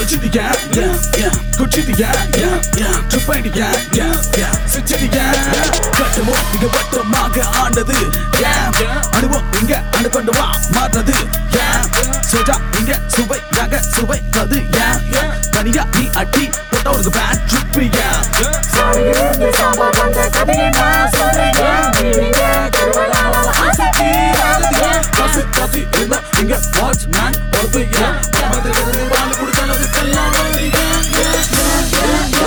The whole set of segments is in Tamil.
குடிச்சிட்டியா Yeah, yeah. குடிச்சிட்டியா Yeah, yeah. ட்ரிப்பைடியா Yeah, yeah. சிச்சிட்டியா கட்டமும் மிக வட்டமாக ஆண்டது Yeah. அனுபவம் இங்க அணுகொண்டு வா மாற்றது Yeah. சோஜா இங்க சுவையாக சுவைப்பது Yeah, yeah. தனியா நீ அடி போட்ட ஒரு பேட் ட்ரிப்பு சாலையிலிருந்து சாம்பா வந்த கதையை நான் சொல்றேன் நீங்க திருவிழாவால ஆசை தீராதது காசு காசு இருந்தா இங்க வாட்ச்மேன் பொறுப்பு Yeah. பக்கத்துல வாழ் கொடுத்தாலும் அதுக்கெல்லாம் வழி Yeah.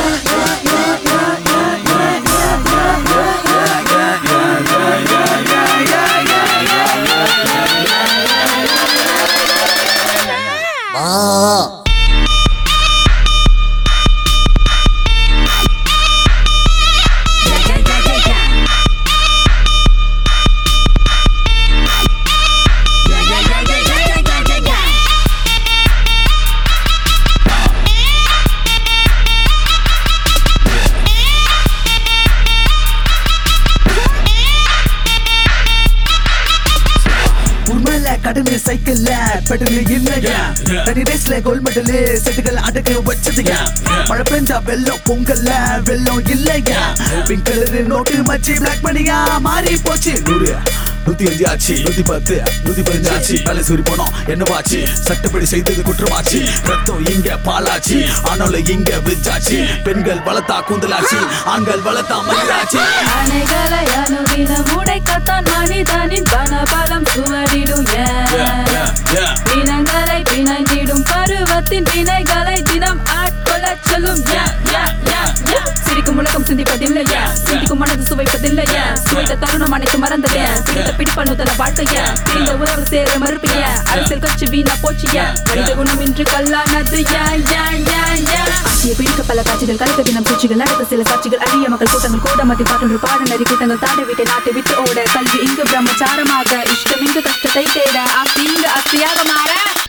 உண்மையில கடலு சைக்கிள்ல பெடலு இல்லையா தனி ரேஸ்ல கோல்ட் மெடலு செட்டுகள் அடக்கு வச்சதுயா மழை பெஞ்சா வெள்ளம் பொங்கல்ல வெள்ளம் இல்லையா பிங்க் கலரு நோட்டு மச்சி பிளாக் மணியா மாறி போச்சு நூறு நூத்தி அஞ்சு ஆச்சு நூத்தி பத்து நூத்தி பதினஞ்சு ஆச்சு வேலை சூரி போனோம் என்னவாச்சு சட்டப்படி செய்தது குற்றமாச்சு ரத்தம் இங்க பாலாச்சு ஆனாலும் இங்க விஜாச்சு பெண்கள் வளர்த்தா கூந்தலாச்சு ஆண்கள் வளர்த்தா மயிலாச்சு அணைகளை அனுதினம் உடைக்கத்தான் மனிதனின் பணபலம் சுவரிடும் ஏன் இனங்களை பிணைந்திடும் பருவத்தின் வினைகளை தினம் ஆட்கொள்ளச் சொல்லும் ஏன், ஏன், ஏன், ஏன்? சிரிக்கும் உலகம் சிந்திப்பதில்லையா சிந்திக்கும் மனது சுவைப்பதில்லையா சுவைத்த தருணம் அனைத்து மறந்ததே சிரித்த பிடிப்பண்ணுதல வாழ்க்கைய இந்த உறவு சேர மறுப்பைய அரசியல் கட்சி வீணா போச்சிய மனித குணம் இன்று கல்லானது ஏன், ஏன், ஏன், ஏன்? ஆட்சியை பிடிக்க பல காட்சிகள் கலக்க தினம் பூச்சிகள் நடத்த சில சாட்சிகள் அழிய மக்கள் கூட்டங்கள் கூட மத்தி பாட்டு பாடநெறி கூட்டங்கள் தாண்டி விட்டு நாட்டை விட்டு ஓட கல்வி இங்கு பிரம்மச்சாரமாக இஷ்டம் இங்கு கஷ்டத்தை தேட ஆஸ்தி இங்கு ஆஸ்தியாக மாற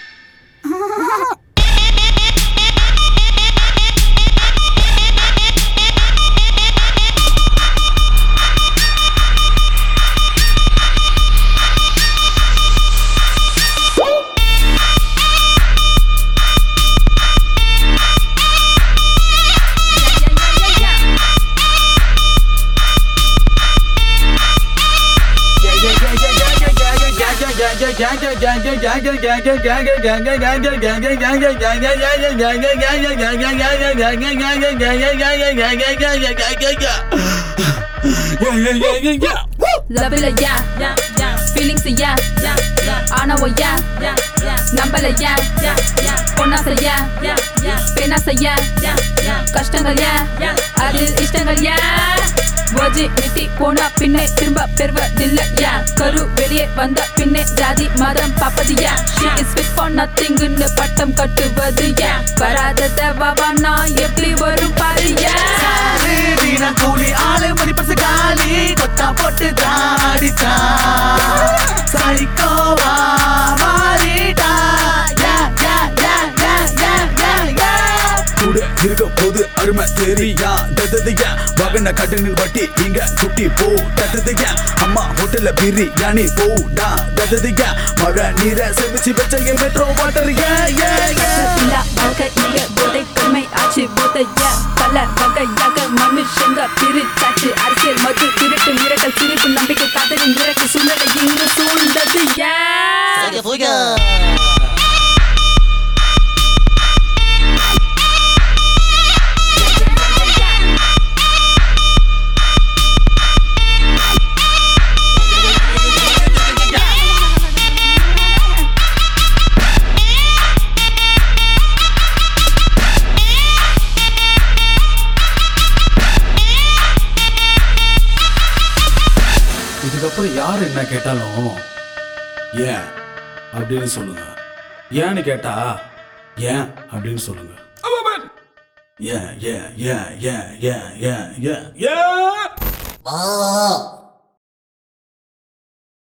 லவ்ல யா ஃபீலிங்ஸ் யா ஆனவோ யா நம்பல யா பொன்னாசை யா பெண்ணாசை யா கஷ்டங்கள் யா அதில் இஷ்டங்கள் யா வஜி நிட்டி போனா பின்னே திரும்ப பெறுவதில்லை யா கரு வெளியே வந்த பின்னே ஜாதி மதம் பாப்பது யா she is fit for nothing ன்னு பட்டம் கட்டுவது யா வராதத வாவா நான் எப்படி வரும் பாரு யா தினம் கூலி ஆளு மணி பசு காலி கொத்தா போட்டு தாடிச்சா சைக்கோவா மாறிட்டா யா யா யா யா யா யா யா கூட இருக்க போது அருமை தெரியா தததையா வகன கடனில் வட்டி இங்க குட்டி போ தததையா அம்மா ஹோட்டல்ல பிரியாணி போடா தததையா மழை நீரை சேமிச்சு வச்ச மெட்ரோ வாட்டர் ஏ ஏ ஏ இல்லா வாழ்க்கை இங்க போதை கண்மை ஆச்சு போதைய பல வகையாக மனுஷங்க பிரிச்சாச்சு அரசியல் மது திருட்டு மிரட்டல் சிரிப்பு நம்பிக்கை காதலின் இறக்கு சூழ்நிலை இங்கு சூழ்ந்தது ஏன் இதுக்கப்புறம் யார் என்ன கேட்டாலும் ஏன் அப்படின்னு சொல்லுங்க ஏன்னு கேட்டா ஏன் அப்படின்னு சொல்லுங்க ஏன் ஏன் ஏன் ஏன் ஏன் ஏன் ஏன் ஏன்